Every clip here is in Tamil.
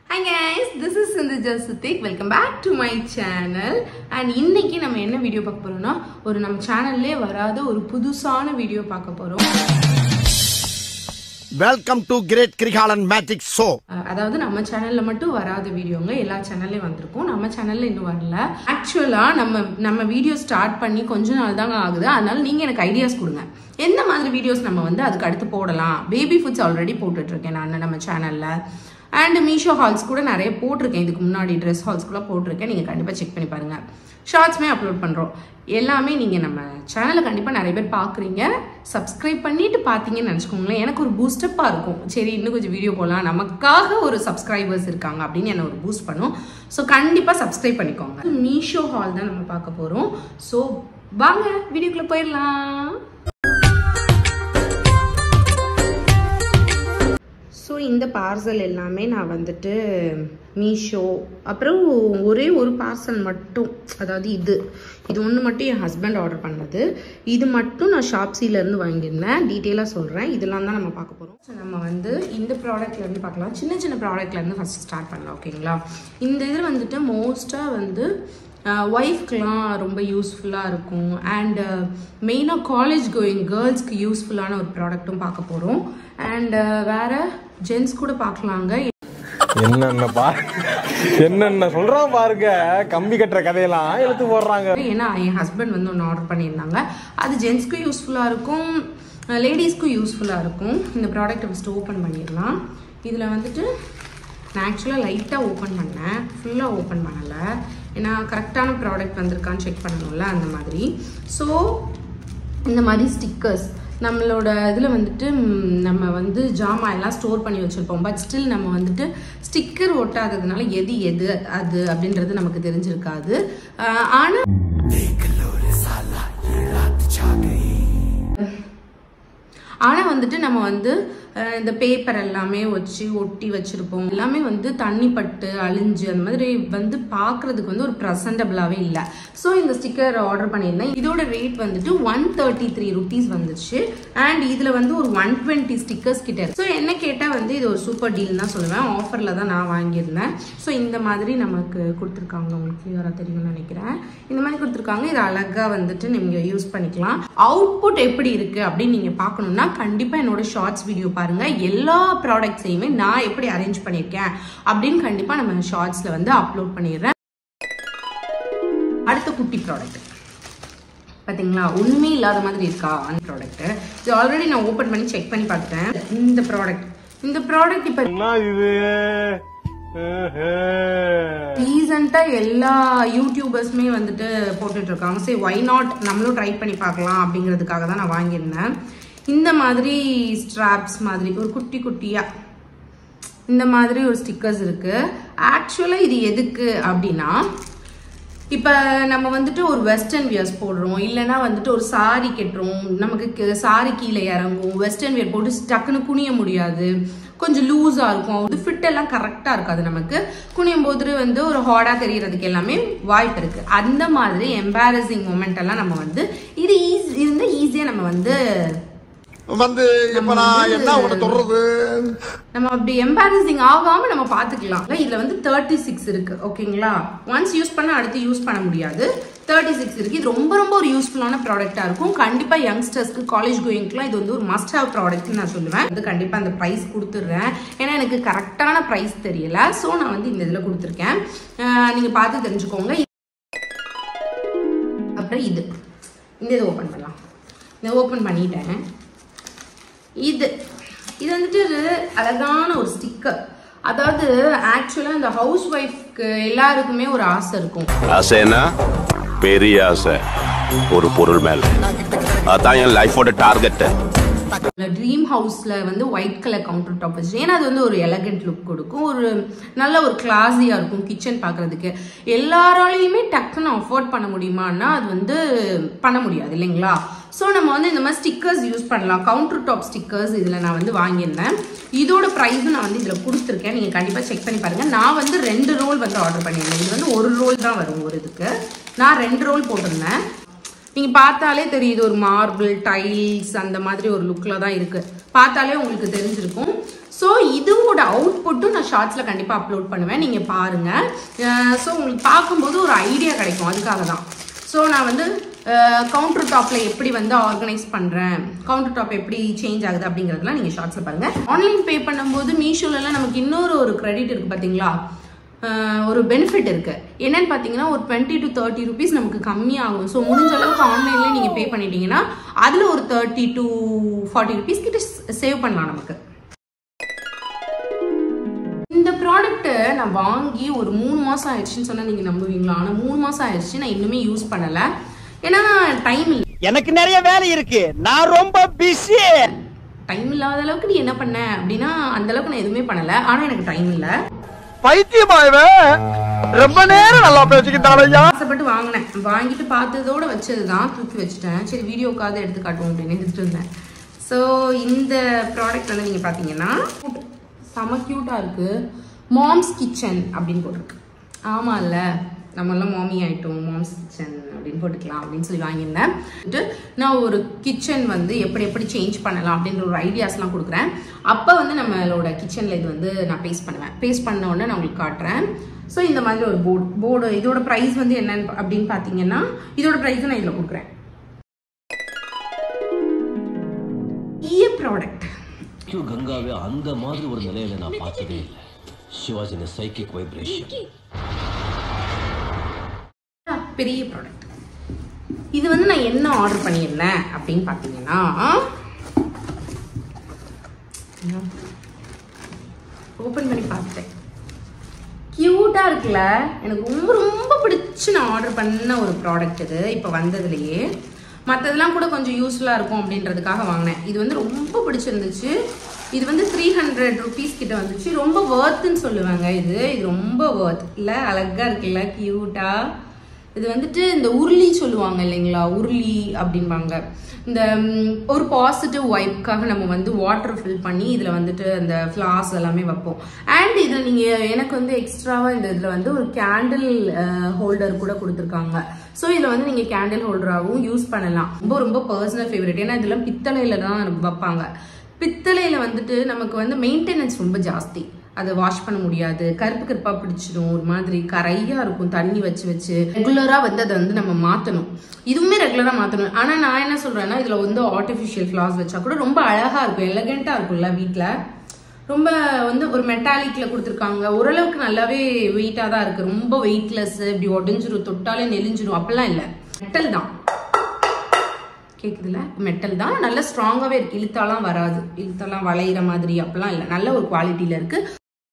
Hi guys this is Sindhuja சுத்திக் welcome back to my channel and இன்னைக்கு நம்ம என்ன வீடியோ பார்க்க போறோம்னா ஒரு நம்ம சேனல்லே வராத ஒரு புதுசான வீடியோ பார்க்க போறோம் welcome to great Kirikalan magic show uh அதாவது நம்ம சேனல்ல மட்டும் வராத வீடியோங்க எல்லா சேனல்லையும் வந்திருக்கும் நம்ம சேனல்ல இன்னும் வரல ஆக்சுவலா நம்ம நம்ம வீடியோ ஸ்டார்ட் பண்ணி கொஞ்ச நாள் தாங்க ஆகுது அதனால நீங்க எனக்கு ஐடியாஸ் கொடுங்க எந்த மாதிரி வீடியோஸ் நம்ம வந்து அதுக்கு அடுத்து போடலாம் பேபி ஃபுட்ஸ் ஆல்ரெடி போட்டுட்டு இருக்கேன் நான் நம்ம சேனல்ல அண்ட் மீஷோ ஹால்ஸ் கூட நிறைய போட்டிருக்கேன் இதுக்கு முன்னாடி ட்ரெஸ் ஹால்ஸ் கூட போட்டிருக்கேன் நீங்கள் கண்டிப்பாக செக் பண்ணி பாருங்க ஷார்ட்ஸுமே அப்லோட் பண்ணுறோம் எல்லாமே நீங்கள் நம்ம சேனலை கண்டிப்பாக நிறைய பேர் பார்க்குறீங்க சப்ஸ்கிரைப் பண்ணிட்டு பார்த்தீங்கன்னு நினச்சிக்கோங்களேன் எனக்கு ஒரு பூஸ்டப்பாக இருக்கும் சரி இன்னும் கொஞ்சம் வீடியோ போடலாம் நமக்காக ஒரு சப்ஸ்கிரைபர்ஸ் இருக்காங்க அப்படின்னு என்ன ஒரு பூஸ்ட் பண்ணும் ஸோ கண்டிப்பாக சப்ஸ்கிரைப் பண்ணிக்கோங்க மீஷோ ஹால் தான் நம்ம பார்க்க போகிறோம் ஸோ வாங்க வீடியோக்குள்ளே போயிடலாம் ஸோ இந்த பார்சல் எல்லாமே நான் வந்துட்டு மீஷோ அப்புறம் ஒரே ஒரு பார்சல் மட்டும் அதாவது இது இது ஒன்று மட்டும் என் ஹஸ்பண்ட் ஆர்டர் பண்ணது இது மட்டும் நான் ஷாப்ஸிலேருந்து வாங்கியிருந்தேன் டீட்டெயிலாக சொல்கிறேன் இதெல்லாம் தான் நம்ம பார்க்க போகிறோம் ஸோ நம்ம வந்து இந்த ப்ராடக்ட்லேருந்து பார்க்கலாம் சின்ன சின்ன ப்ராடக்ட்லேருந்து ஃபஸ்ட் ஸ்டார்ட் பண்ணலாம் ஓகேங்களா இந்த இதில் வந்துட்டு மோஸ்ட்டாக வந்து ஒய்ஃப்க்கெலாம் ரொம்ப யூஸ்ஃபுல்லாக இருக்கும் அண்ட் மெயினாக காலேஜ் கோயிங் கேர்ள்ஸ்க்கு யூஸ்ஃபுல்லான ஒரு ப்ராடக்ட்டும் பார்க்க போகிறோம் அண்ட் வேறு ஜென்ஸ் கூட பார்க்கலாங்க என்னென்ன பா என்னென்ன சொல்றான் பாருங்க கம்பி கட்டுற கதையெல்லாம் எடுத்து போடுறாங்க ஏன்னா என் ஹஸ்பண்ட் வந்து ஒன்று ஆர்டர் பண்ணியிருந்தாங்க அது ஜென்ஸ்க்கும் யூஸ்ஃபுல்லாக இருக்கும் லேடிஸ்க்கும் யூஸ்ஃபுல்லாக இருக்கும் இந்த ப்ராடக்ட்டை ஃபஸ்ட்டு ஓப்பன் பண்ணிடலாம் இதில் வந்துட்டு நான் ஆக்சுவலாக லைட்டாக ஓப்பன் பண்ணேன் ஃபுல்லாக ஓப்பன் பண்ணலை ஏன்னா கரெக்டான ப்ராடக்ட் வந்திருக்கான்னு செக் பண்ணணும்ல அந்த மாதிரி ஸோ இந்த மாதிரி ஸ்டிக்கர்ஸ் நம்மளோட இதில் வந்துட்டு ம், நம்ம வந்து ஜாமான் எல்லாம் ஸ்டோர் பண்ணி வச்சுருப்போம் பட் ஸ்டில் நம்ம வந்துட்டு ஸ்டிக்கர் ஒட்டாததுனால எது எது அது அப்படின்றது நமக்கு தெரிஞ்சிருக்காது ஆனால் ஆனால் வந்துட்டு நம்ம வந்து அஹ், இந்த பேப்பர் எல்லாமே வச்சு ஒட்டி வச்சுருப்போம் எல்லாமே வந்து தண்ணி பட்டு அழிஞ்சு அந்த மாதிரி வந்து பார்க்குறதுக்கு வந்து ஒரு ப்ரெசன்டபுளாகவே இல்லை ஸோ இந்த ஸ்டிக்கர் ஆர்டர் பண்ணியிருந்தேன் இதோட ரேட் வந்துட்டு ஒன் தேர்ட்டி த்ரீ ருபீஸ் வந்துச்சு அண்ட் இதில் வந்து ஒரு ஒன் டுவெண்ட்டி ஸ்டிக்கர்ஸ் கிட்ட ஸோ என்ன கேட்டால் வந்து இது ஒரு சூப்பர் டீல் தான் சொல்லுவேன் ஆஃபரில் தான் நான் வாங்கியிருந்தேன் ஸோ இந்த மாதிரி நமக்கு கொடுத்துருக்காங்க உங்களுக்கு கிளியராக தெரியும்னு நினைக்கிறேன் இந்த மாதிரி கொடுத்துருக்காங்க இது அழகாக வந்துட்டு நீங்கள் யூஸ் பண்ணிக்கலாம் அவுட்புட் எப்படி இருக்குது அப்படின்னு நீங்கள் பார்க்கணுன்னா கண்டிப்பாக என்னோட ஷார்ட்ஸ் வீடியோ பாருங்கள் எல்லா ப்ராடக்ட்ஸையுமே நான் எப்படி அரேஞ்ச் பண்ணியிருக்கேன் அப்படின்னு கண்டிப்பாக நம்ம ஷார்ட்ஸில் வந்து அப்லோட் பண்ணிடுறேன் அடுத்த குட்டி ப்ராடக்ட் பாத்தீங்களா உண்மை இல்லாத மாதிரி இருக்கா அந்த ப்ராடக்ட் இது ஆல்ரெடி நான் ஓப்பன் பண்ணி செக் பண்ணி பார்த்துட்டேன் இந்த ப்ராடக்ட் இந்த ப்ராடக்ட் இப்போ என்ன இது ரீசெண்டா எல்லா யூடியூபர்ஸுமே வந்துட்டு போட்டுட்டு இருக்காங்க சரி ஒய் நாட் நம்மளும் ட்ரை பண்ணி பார்க்கலாம் அப்படிங்கிறதுக்காக தான் நான் வாங்கியிருந்தேன் இந்த மாதிரி ஸ்ட்ராப்ஸ் மாதிரி ஒரு குட்டி குட்டியா இந்த மாதிரி ஒரு ஸ்டிக்கர்ஸ் இருக்கு ஆக்சுவலாக இது எதுக்கு அப்படின்னா இப்போ நம்ம வந்துட்டு ஒரு வெஸ்டர்ன் வியர்ஸ் போடுறோம் இல்லைன்னா வந்துட்டு ஒரு சாரி கட்டுறோம் நமக்கு சாரி கீழே இறங்கும் வெஸ்டர்ன் வியர் போட்டு டக்குன்னு குனிய முடியாது கொஞ்சம் லூஸாக இருக்கும் அது ஃபிட் எல்லாம் கரெக்டாக இருக்காது நமக்கு குனியும் போது வந்து ஒரு ஹார்டாக தெரியறதுக்கு எல்லாமே வாய்ப்பு இருக்கு அந்த மாதிரி எம்பாரசிங் மூமெண்ட் எல்லாம் நம்ம வந்து இது ஈஸி இருந்தால் ஈஸியாக நம்ம வந்து வந்து இப்ப நான் என்ன உன்னை சொல்றது நம்ம அப்படி எம்பாரசிங் ஆகாம நம்ம பாத்துக்கலாம் இதுல வந்து தேர்ட்டி சிக்ஸ் இருக்கு ஓகேங்களா ஒன்ஸ் யூஸ் பண்ண அடுத்து யூஸ் பண்ண முடியாது தேர்ட்டி சிக்ஸ் இருக்கு இது ரொம்ப ரொம்ப ஒரு யூஸ்ஃபுல்லான ப்ராடக்ட்டா இருக்கும் கண்டிப்பா யங்ஸ்டர்ஸ்க்கு காலேஜ் கோயிங்க்குலாம் இது வந்து ஒரு மஸ்ட் ஹேவ் ப்ராடக்ட்னு நான் சொல்லுவேன் வந்து கண்டிப்பா அந்த ப்ரைஸ் கொடுத்துட்றேன் ஏன்னா எனக்கு கரெக்டான ப்ரைஸ் தெரியல ஸோ நான் வந்து இந்த இதில் கொடுத்துருக்கேன் அஹ் நீங்க பார்த்து தெரிஞ்சுக்கோங்க அப்புறம் இது இந்த இதை ஓப்பன் பண்ணலாம் இதை ஓப்பன் பண்ணிட்டேன் இது இது வந்துட்டு ஒரு அழகான ஒரு ஸ்டிக்கர் அதாவது ஆக்சுவலா இந்த ஹவுஸ் ஒய்ஃப்க்கு எல்லாருக்குமே ஒரு ஆசை இருக்கும் ஆசைன்னா பெரிய ஆசை ஒரு பொருள் மேல அதான் என் லைஃபோட டார்கெட் ட்ரீம் ஹவுஸ்ல வந்து ஒயிட் கலர் கவுண்டர் டாப் வச்சு ஏன்னா அது வந்து ஒரு எலகண்ட் லுக் கொடுக்கும் ஒரு நல்ல ஒரு கிளாஸியா இருக்கும் கிச்சன் பார்க்கிறதுக்கு எல்லாராலையுமே டக்குன்னு அஃபோர்ட் பண்ண முடியுமான்னா அது வந்து பண்ண முடியாது இல்லைங்களா ஸோ நம்ம வந்து இந்த மாதிரி ஸ்டிக்கர்ஸ் யூஸ் பண்ணலாம் கவுண்டர் டாப் ஸ்டிக்கர்ஸ் இதில் நான் வந்து வாங்கியிருந்தேன் இதோட ப்ரைஸும் நான் வந்து இதில் கொடுத்துருக்கேன் நீங்கள் கண்டிப்பாக செக் பண்ணி பாருங்க நான் வந்து ரெண்டு ரோல் வந்து ஆர்டர் பண்ணியிருந்தேன் இது வந்து ஒரு ரோல் தான் வரும் ஒரு இதுக்கு நான் ரெண்டு ரோல் போட்டிருந்தேன் நீங்க பார்த்தாலே தெரியுது ஒரு மார்பிள் டைல்ஸ் அந்த மாதிரி ஒரு லுக்ல தான் இருக்கு பார்த்தாலே உங்களுக்கு தெரிஞ்சிருக்கும் ஸோ இதோட அவுட்புட்டும் நான் ஷார்ட்ஸில் கண்டிப்பாக அப்லோட் பண்ணுவேன் நீங்கள் பாருங்கள் ஸோ உங்களுக்கு பார்க்கும்போது ஒரு ஐடியா கிடைக்கும் அதுக்காக தான் ஸோ நான் வந்து கவுண்டர் டாப்பில் எப்படி வந்து ஆர்கனைஸ் பண்ணுறேன் கவுண்டர் டாப் எப்படி சேஞ்ச் ஆகுது அப்படிங்கிறதுலாம் நீங்கள் ஷார்ட்ஸில் பாருங்கள் ஆன்லைன் பே பண்ணும்போது மீஷோலலாம் நமக்கு இன்னொரு ஒரு கிரெடிட் இருக்குது பார்த்தீங்களா அஹ் ஒரு பெனிஃபிட் இருக்கு என்னன்னு பார்த்தீங்கன்னா ஒரு டுவெண்ட்டி டு தேர்ட்டி ருபீஸ் நமக்கு கம்மியாகும் ஸோ முடிஞ்ச அளவுக்கு ஆன்லைன்லேயே நீங்கள் பே பண்ணிட்டீங்கன்னா அதில் ஒரு தேர்ட்டி டு ஃபார்ட்டி ருபீஸ் கிட்ட சேவ் பண்ணலாம் நமக்கு இந்த ப்ராடக்ட்டை நான் வாங்கி ஒரு மூணு மாதம் ஆயிடுச்சுன்னு சொன்னால் நீங்கள் நம்புவீங்களா ஆனால் மூணு மாதம் ஆயிடுச்சு நான் இன்னுமே யூஸ் பண்ணலை ஏன்னா டைம் இல்லை எனக்கு நிறைய வேலை இருக்கு நான் ரொம்ப பிஸி டைம் இல்லாத அளவுக்கு நீ என்ன பண்ண அப்படின்னா அந்த அளவுக்கு நான் எதுவுமே பண்ணலை ஆனால் எனக்கு டைம் இல்லை பைத்தியமா இவன் ரொம்ப நேரம் நல்லா பேசிக்கிட்டான் ஐயா ஆசைப்பட்டு வாங்கினேன் வாங்கிட்டு பார்த்ததோட வச்சது தான் தூக்கி வச்சுட்டேன் சரி வீடியோக்காவது எடுத்து காட்டுவோம் அப்படின்னு எடுத்துட்டு இருந்தேன் ஸோ இந்த ப்ராடக்ட் வந்து நீங்கள் பார்த்தீங்கன்னா செம க்யூட்டாக இருக்குது மாம்ஸ் கிச்சன் அப்படின்னு போட்டிருக்கு ஆமாம் இல்லை நம்மளாம் மாமி ஆயிட்டோம் மாம்ஸ் கிச்சன் அப்படின்னு போட்டுக்கலாம் அப்படின்னு சொல்லி வாங்கியிருந்தேன் வந்துட்டு நான் ஒரு கிச்சன் வந்து எப்படி எப்படி சேஞ்ச் பண்ணலாம் அப்படின்ற ஒரு ஐடியாஸ்லாம் கொடுக்குறேன் அப்போ வந்து நம்மளோட கிச்சனில் இது வந்து நான் பேஸ்ட் பண்ணுவேன் பேஸ்ட் பண்ண உடனே நான் உங்களுக்கு காட்டுறேன் ஸோ இந்த மாதிரி ஒரு போர்டு போர்டு இதோட ப்ரைஸ் வந்து என்னன்னு அப்படின்னு பார்த்தீங்கன்னா இதோட ப்ரைஸ் நான் இதில் கொடுக்குறேன் ஈய ப்ராடக்ட் ஐயோ கங்காவே அந்த மாதிரி ஒரு நிலையில நான் பார்த்ததே இல்லை சிவாஜின சைக்கிக் வைப்ரேஷன் பெரிய ப்ராடக்ட் இது வந்து நான் என்ன ஆர்டர் பண்ணியிருந்தேன் அப்படின்னு பார்த்தீங்கன்னா ஓப்பன் பண்ணி பார்த்துட்டேன் க்யூட்டாக இருக்குல்ல எனக்கு ரொம்ப ரொம்ப பிடிச்சி நான் ஆர்டர் பண்ண ஒரு ப்ராடக்ட் இது இப்போ வந்ததுலேயே மற்றதெல்லாம் கூட கொஞ்சம் யூஸ்ஃபுல்லாக இருக்கும் அப்படின்றதுக்காக வாங்கினேன் இது வந்து ரொம்ப பிடிச்சிருந்துச்சு இது வந்து த்ரீ ஹண்ட்ரட் ருபீஸ் கிட்ட வந்துச்சு ரொம்ப ஒர்த்துன்னு சொல்லுவாங்க இது இது ரொம்ப ஒர்த் இல்லை அழகாக இருக்குல்ல க்யூட்டாக இது வந்துட்டு இந்த உருளி சொல்லுவாங்க இல்லைங்களா உருளி அப்படிம்பாங்க இந்த ம், ஒரு பாசிட்டிவ் வைப்க்காக நம்ம வந்து வாட்டர் ஃபில் பண்ணி இதில் வந்துட்டு அந்த ஃப்ளார்ஸ் எல்லாமே வைப்போம் அண்ட் இதில் நீங்கள் எனக்கு வந்து எக்ஸ்ட்ராவாக இந்த இதில் வந்து ஒரு கேண்டில் ஹோல்டர் கூட கொடுத்துருக்காங்க ஸோ இதில் வந்து நீங்கள் கேண்டில் ஹோல்டராகவும் யூஸ் பண்ணலாம் ரொம்ப ரொம்ப பர்சனல் ஃபேவரட் ஏன்னா இதெல்லாம் பித்தளையில தான் வைப்பாங்க பித்தளையில வந்துட்டு நமக்கு வந்து மெயின்டெனன்ஸ் ரொம்ப ஜாஸ்தி அதை வாஷ் பண்ண முடியாது கருப்பு கருப்பா பிடிச்சிடும் ஒரு மாதிரி கரையா இருக்கும் தண்ணி வச்சு வச்சு ரெகுலரா வந்து அதை வந்து நம்ம மாத்தணும் இதுவுமே ரெகுலரா மாத்தணும் ஆனா நான் என்ன சொல்றேன்னா இதுல வந்து ஆர்டிஃபிஷியல் ஃபிளார்ஸ் வச்சா கூட ரொம்ப அழகா இருக்கும் எலகெண்டா இருக்கும்ல வீட்ல ரொம்ப வந்து ஒரு மெட்டாலிக்ல கொடுத்துருக்காங்க ஓரளவுக்கு நல்லாவே வெயிட்டா தான் இருக்கு ரொம்ப வெயிட்லெஸ் இப்படி உடஞ்சிரும் தொட்டாலே நெலிஞ்சிரும் அப்பெல்லாம் இல்லை மெட்டல் தான் கேக்குதுல மெட்டல் தான் நல்ல ஸ்ட்ராங்காவே இருக்கு இழுத்தாலாம் வராது இழுத்தாலாம் வளையிற மாதிரி அப்பெல்லாம் இல்லை நல்ல ஒரு குவாலிட்டியில இருக்கு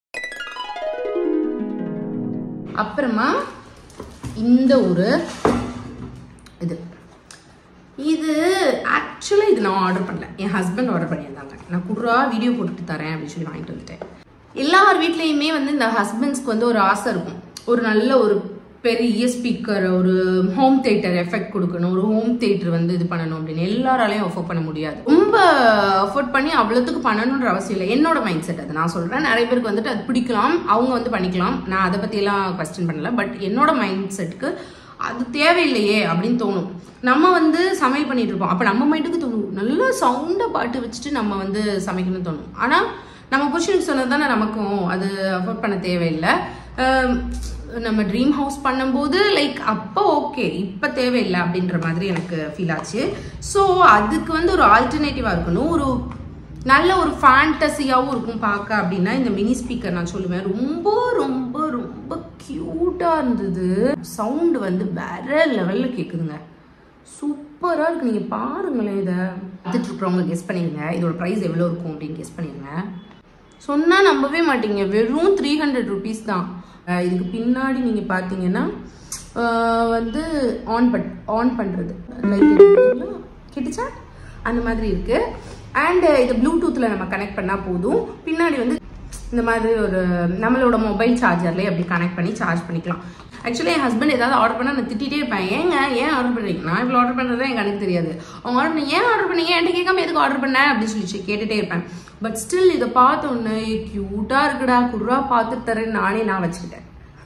அப்புறமா இந்த ஒரு இது இது ஆக்சுவலாக இது நான் ஆர்டர் பண்ணல என் ஹஸ்பண்ட் ஆர்டர் பண்ணியிருந்தாங்க நான் குடுறா வீடியோ போட்டுட்டு தரேன் அப்படின்னு சொல்லி வாங்கிட்டு வந்துட்டேன் எல்லார் வீட்லேயுமே வந்து இந்த ஹஸ்பண்ட்ஸ்க்கு வந்து ஒரு ஆசை இருக்கும் ஒரு நல்ல ஒரு பெரிய ஸ்பீக்கர் ஒரு ஹோம் தேட்டர் எஃபெக்ட் கொடுக்கணும் ஒரு ஹோம் தேட்டர் வந்து இது பண்ணணும் அப்படின்னு எல்லாராலையும் அஃபோர்ட் பண்ண முடியாது ரொம்ப அஃபோர்ட் பண்ணி அவ்வளோத்துக்கு பண்ணணுன்ற அவசியம் இல்லை என்னோட மைண்ட் செட் அது நான் சொல்கிறேன் நிறைய பேருக்கு வந்துட்டு அது பிடிக்கலாம் அவங்க வந்து பண்ணிக்கலாம் நான் அதை பற்றியெல்லாம் கொஸ்டின் பண்ணல பட் என்னோட மைண்ட் செட்டுக்கு அது தேவையில்லையே அப்படின்னு தோணும் நம்ம வந்து சமையல் பண்ணிட்டு இருப்போம் அப்போ நம்ம மைண்டுக்கு தோணும் நல்ல சவுண்டை பாட்டு வச்சுட்டு நம்ம வந்து சமைக்கணும்னு தோணும் ஆனால் நம்ம புருஷனுக்கு சொன்னது தானே நமக்கும் அது அஃபோர்ட் பண்ண தேவையில்லை அஹ் நம்ம ட்ரீம் ஹவுஸ் பண்ணும்போது லைக் அப்போ ஓகே இப்போ தேவையில்லை அப்படின்ற மாதிரி எனக்கு ஃபீல் ஆச்சு ஸோ அதுக்கு வந்து ஒரு ஆல்டர்னேட்டிவாக இருக்கணும் ஒரு நல்ல ஒரு ஃபேண்டசியாகவும் இருக்கும் பார்க்க அப்படின்னா இந்த மினி ஸ்பீக்கர் நான் சொல்லுவேன் ரொம்ப ரொம்ப ரொம்ப க்யூட்டாக இருந்தது சவுண்டு வந்து வேற லெவலில் கேட்குதுங்க சூப்பராக இருக்கு நீங்கள் பாருங்களேன் இதை பார்த்துட்டு இருக்கிறவங்க கெஸ் பண்ணிடுங்க இதோட ப்ரைஸ் எவ்வளோ இருக்கும் அப்படின்னு கெஸ் பண்ணிடுங்க சொன்னால் நம்பவே மாட்டீங்க வெறும் த்ரீ ஹண்ட்ரட் ருபீஸ் தான் அஹ் இதுக்கு பின்னாடி நீங்கள் பார்த்தீங்கன்னா அஹ் வந்து ஆன் பண் ஆன் பண்ணுறது லைட் கிட்டுச்சா அந்த மாதிரி இருக்கு அண்ட் இது ப்ளூடூத்தில் நம்ம கனெக்ட் பண்ணால் போதும் பின்னாடி வந்து இந்த மாதிரி ஒரு நம்மளோட மொபைல் சார்ஜர்லேயே அப்படி கனெக்ட் பண்ணி சார்ஜ் பண்ணிக்கலாம் ஆக்சுவலி என் ஹஸ்பண்ட் ஏதாவது ஆர்டர் பண்ணால் நான் திட்டிகிட்டே இருப்பேன் ஏங்க ஏன் ஆர்டர் பண்ணுறீங்க நான் இவ்வளோ ஆர்டர் பண்ணுறது எனக்கு கணக்கு தெரியாது அவங்க ஆர்டர் பண்ணி ஏன் ஆர்டர் பண்ணீங்க என்கிட்ட கேட்காம எதுக்கு ஆர்டர் பண்ண அப்படின்னு சொல்லி கேட்டுட்டே இருப்பேன் பட் ஸ்டில் இதை பார்த்த உடனே க்யூட்டாக இருக்குடா குடுறா பார்த்து தரேன் நானே நான் வச்சுக்கிட்டேன்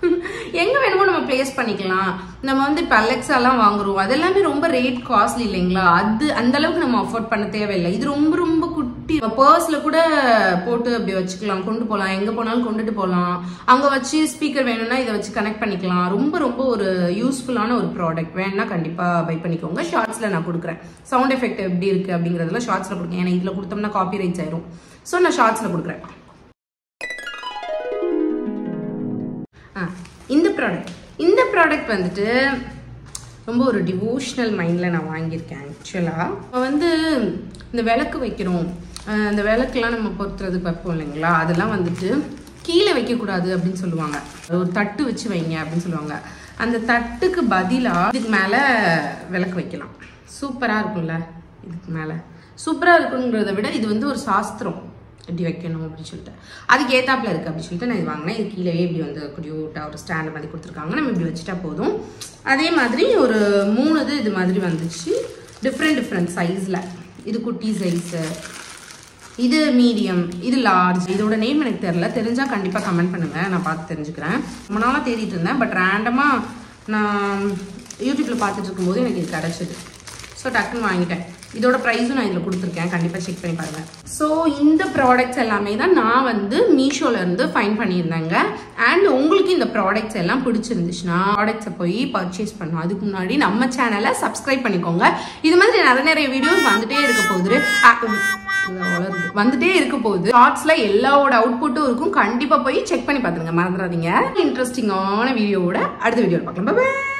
எங்க வேணுமோ நம்ம பிளேஸ் பண்ணிக்கலாம் நம்ம வந்து இப்போ அலெக்ஸாலாம் வாங்குறோம் அது எல்லாமே ரொம்ப ரேட் காஸ்ட்லி இல்லைங்களா அது அந்த அளவுக்கு நம்ம அஃபோர்ட் பண்ண தேவையில்லை இது ரொம்ப ரொம்ப குட்டி பர்ஸ்ல கூட போட்டு அப்படி வச்சுக்கலாம் கொண்டு போகலாம் எங்க போனாலும் கொண்டுட்டு போகலாம் அங்க வச்சு ஸ்பீக்கர் வேணும்னா இதை வச்சு கனெக்ட் பண்ணிக்கலாம் ரொம்ப ரொம்ப ஒரு யூஸ்ஃபுல்லான ஒரு ப்ராடக்ட் வேணும்னா கண்டிப்பா பை பண்ணிக்கோங்க ஷார்ட்ஸ்ல நான் கொடுக்குறேன் சவுண்ட் எஃபெக்ட் எப்படி இருக்கு அப்படிங்கறதுல ஷார்ட்ஸ்ல கொடுக்கேன் ஏன்னா இதுல கொடுத்தோம்னா காப்பி ரைட்ஸ் ஆயிரும் ஸோ நான் ஷார்ட்ஸ்ல கொடுக்குறேன் ஆ இந்த ப்ராடக்ட் இந்த ப்ராடக்ட் வந்துட்டு ரொம்ப ஒரு டிவோஷனல் மைண்டில் நான் வாங்கியிருக்கேன் ஆக்சுவலாக நம்ம வந்து இந்த விளக்கு வைக்கிறோம் அஹ் இந்த விளக்குலாம் நம்ம பொறுத்துறதுக்கு வைப்போம் இல்லைங்களா அதெல்லாம் வந்துட்டு கீழே வைக்கக்கூடாது அப்படின்னு சொல்லுவாங்க ஒரு தட்டு வச்சு வைங்க அப்படின்னு சொல்லுவாங்க அந்த தட்டுக்கு பதிலாக இதுக்கு மேலே விளக்கு வைக்கலாம் சூப்பராக இருக்கும்ல இதுக்கு மேலே சூப்பராக இருக்குங்கிறத விட இது வந்து ஒரு சாஸ்திரம் எப்படி வைக்கணும் அப்படின்னு சொல்லிட்டு அதுக்கு ஏத்தாப்புல இருக்கு அப்படின்னு சொல்லிட்டு நான் இது வாங்கினேன் இது கீழே இப்படி வந்து குடியூட்டா ஒரு ஸ்டாண்ட் மாதிரி கொடுத்துருக்காங்க நம்ம இப்படி வச்சுட்டா போதும் அதே மாதிரி ஒரு மூணு இது இது மாதிரி வந்துச்சு டிஃப்ரெண்ட் டிஃப்ரெண்ட் சைஸில் இது குட்டி சைஸு இது மீடியம் இது லார்ஜ் இதோட நேம் எனக்கு தெரியல தெரிஞ்சா கண்டிப்பாக கமெண்ட் பண்ணுங்க நான் பார்த்து தெரிஞ்சுக்கிறேன் ரொம்ப நாளாக தேடிட்டு இருந்தேன் பட் ரேண்டமாக நான் யூடியூப்ல பார்த்துட்டு இருக்கும்போது எனக்கு இது கிடச்சிது ஸோ டக்குன்னு வாங்கிட்டேன் இதோட ப்ரைஸும் நான் இதில் கொடுத்துருக்கேன் கண்டிப்பாக செக் பண்ணி பாருங்க ஸோ இந்த ப்ராடக்ட்ஸ் எல்லாமே தான் நான் வந்து மீஷோல இருந்து ஃபைன் பண்ணியிருந்தேங்க அண்ட் உங்களுக்கு இந்த ப்ராடக்ட்ஸ் எல்லாம் பிடிச்சிருந்துச்சுன்னா ப்ராடக்ட்ஸை போய் பர்ச்சேஸ் பண்ணணும் அதுக்கு முன்னாடி நம்ம சேனலை சப்ஸ்கிரைப் பண்ணிக்கோங்க இது மாதிரி நிறைய நிறைய வீடியோஸ் வந்துட்டே இருக்க போகுது அ, இது வளருது. வந்துட்டே இருக்க போகுது ஷார்ட்ஸ்ல எல்லாவோட அவுட்புட்டும் இருக்கும் கண்டிப்பா போய் செக் பண்ணி பாத்துருங்க மறந்துடாதீங்க இன்ட்ரெஸ்டிங்கான வீடியோவோட அடுத்த வீடியோ பார்க்கலாம் Bye bye.